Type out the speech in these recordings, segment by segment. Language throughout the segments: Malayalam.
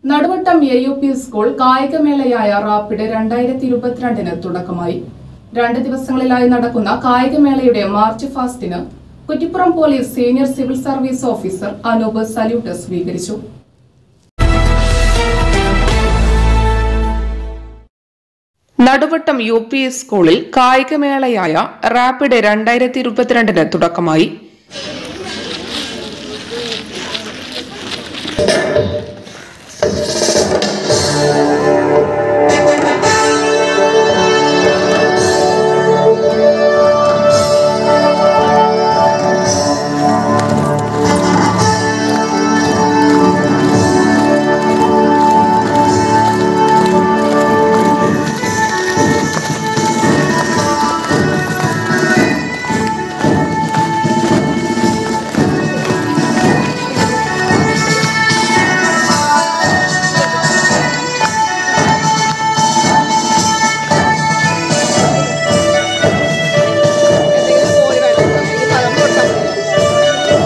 Naduvattom A U P school കായികമേളയായ റാപ്പിഡ് രണ്ടായിരത്തി ഇരുപത്തിരണ്ടിന് തുടക്കമായി രണ്ട് ദിവസങ്ങളിലായി നടക്കുന്ന കായികമേളയുടെ മാർച്ച് ഫാസ്റ്റിന് Kuttippuram police senior civil service officer Anoop salute സ്വീകരിച്ചു നടുവട്ടം യു പി സ്കൂളിൽ കായികമേളയായ റാപ്പിഡ് രണ്ടായിരത്തി ഇരുപത്തിരണ്ടിന് തുടക്കമായി എന്തെങ്കിലും കോഴി വേണം അല്ലെങ്കിൽ പഴം കൊടുത്താൽ മതി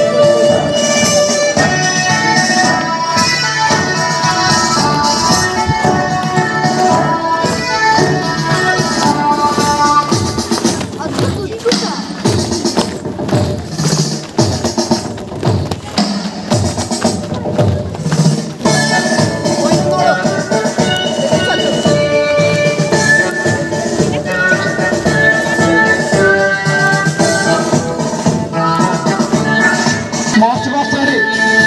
പോയി നിന്നോളൂ. ഇത് കളിച്ചു. മാർച്ച് പാസ്റ്റാണ്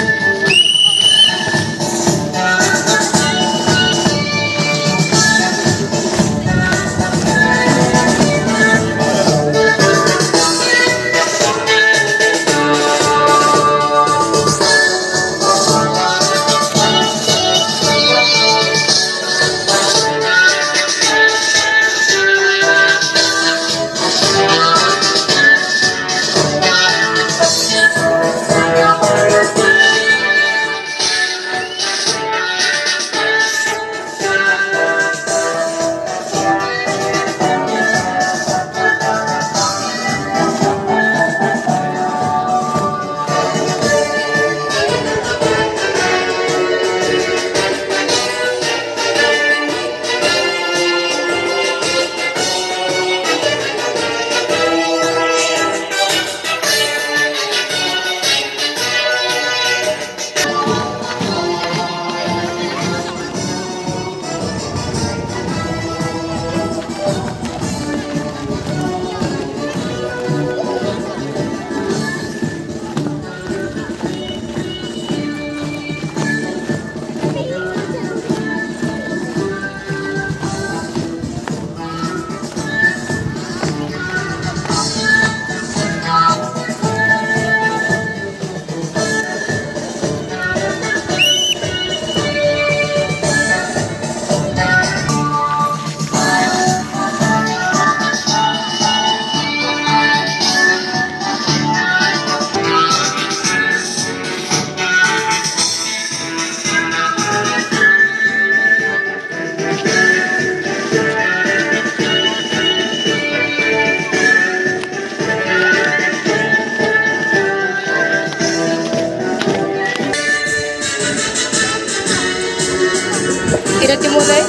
ഇരുപത്തിമൂന്ന്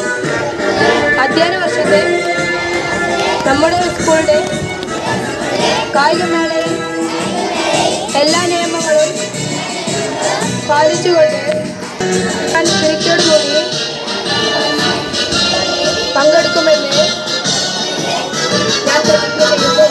അധ്യയന വർഷത്തെ നമ്മുടെ സ്കൂളിൻ്റെ കായികമേളയിൽ എല്ലാ നിയമങ്ങളും പാലിച്ചുകൊണ്ട് ഞാൻ സ്പിരിറ്റോടുകൂടി പങ്കെടുക്കുമെന്ന് ഞാൻ പ്രതിജ്ഞ ചെയ്യുന്നു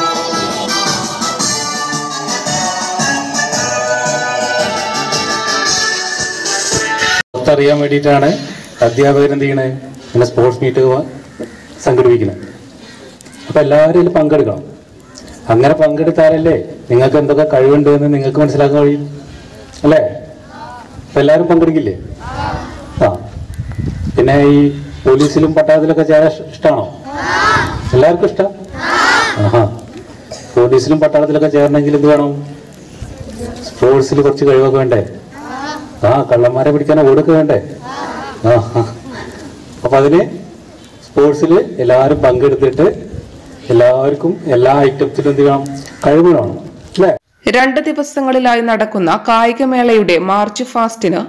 അറിയാൻ വേണ്ടിയിട്ടാണ് അധ്യാപകർ എന്ത് ചെയ്യണേ ഇങ്ങനെ സ്പോർട്സ് മീറ്റ് സംഘടിപ്പിക്കുന്നത് അപ്പൊ എല്ലാവരും ഇതിൽ പങ്കെടുക്കണം അങ്ങനെ പങ്കെടുത്താലല്ലേ നിങ്ങൾക്ക് എന്തൊക്കെ കഴിവുണ്ട് എന്ന് നിങ്ങൾക്ക് മനസ്സിലാക്കാൻ കഴിയും അല്ലേ അപ്പൊ എല്ലാവരും പങ്കെടുക്കില്ലേ ആ പിന്നെ ഈ പോലീസിലും പട്ടാളത്തിലൊക്കെ ചേരാൻ ഇഷ്- ഇഷ്ടമാണോ എല്ലാവർക്കും ഇഷ്ടം ആഹാ പോലീസിലും പട്ടാളത്തിലൊക്കെ ചേരണമെങ്കിൽ എന്ത് വേണം സ്പോർട്സിൽ കുറച്ച് കഴിവൊക്കെ വേണ്ടേ ആ കള്ളന്മാരെ പിടിക്കാൻ ഓടൊക്കെ വേണ്ടേ ആ ആ. അപ്പൊ അതിന് സ്പോർട്സിൽ എല്ലാവരും പങ്കെടുത്തിട്ട് എല്ലാവർക്കും എല്ലാ ഐറ്റംസിലും എന്ത് ചെയ്യണം കഴിവ് വേണം അല്ലേ രണ്ട് ദിവസങ്ങളിലായി നടക്കുന്ന കായികമേളയുടെ മാർച്ച് ഫാസ്റ്റിന്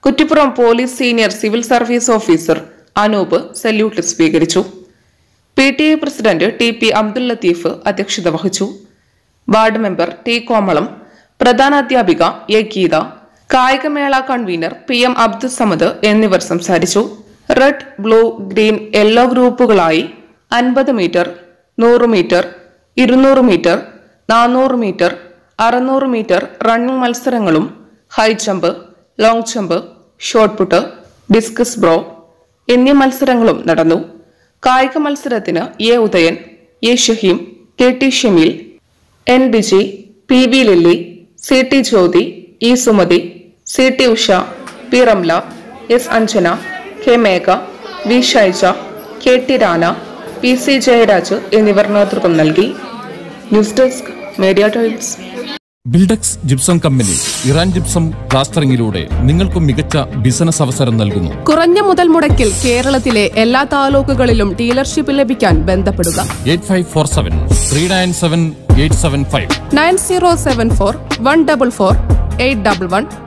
Kuttippuram police senior civil service officer Anoop salute സ്വീകരിച്ചു P T A president T P Abdul Latheef അധ്യക്ഷത വഹിച്ചു വാർഡ് മെമ്പർ ടി കോമളം പ്രധാനാധ്യാപിക എ ഗീത കായികമേള convener P M Abdul Samad എന്നിവർ സംസാരിച്ചു റെഡ് ബ്ലൂ ഗ്രീൻ യെല്ലോ ഗ്രൂപ്പുകളായി അൻപത് മീറ്റർ നൂറ് മീറ്റർ ഇരുന്നൂറ് മീറ്റർ നാനൂറ് മീറ്റർ അറുന്നൂറ് മീറ്റർ റണ്ണിംഗ് മത്സരങ്ങളും high jump long jump shot put discus ബ്രോ എന്നീ മത്സരങ്ങളും നടന്നു കായിക മത്സരത്തിന് A Udayan A Shaheem K T Shameel N Biji P V Lilly C T Jyothi E Sumathi C T Usha P Ramla S Anjana K Megha V Shaija K T Rana P C Jayaraj എന്നിവർ നേതൃത്വം നൽകി news desk Media Times Buildex gypsum company Iran gypsum പ്ലാസ്റ്ററിംഗിലൂടെ നിങ്ങൾക്കും മികച്ച ബിസിനസ് അവസരം നൽകുന്നു കുറഞ്ഞ മുതൽ മുടക്കിൽ കേരളത്തിലെ എല്ലാ താലൂക്കുകളിലും ഡീലർഷിപ്പ് ലഭിക്കാൻ ബന്ധപ്പെടുക eight five four seven three nine seven eight seven five nine zero seven four one double four eight double one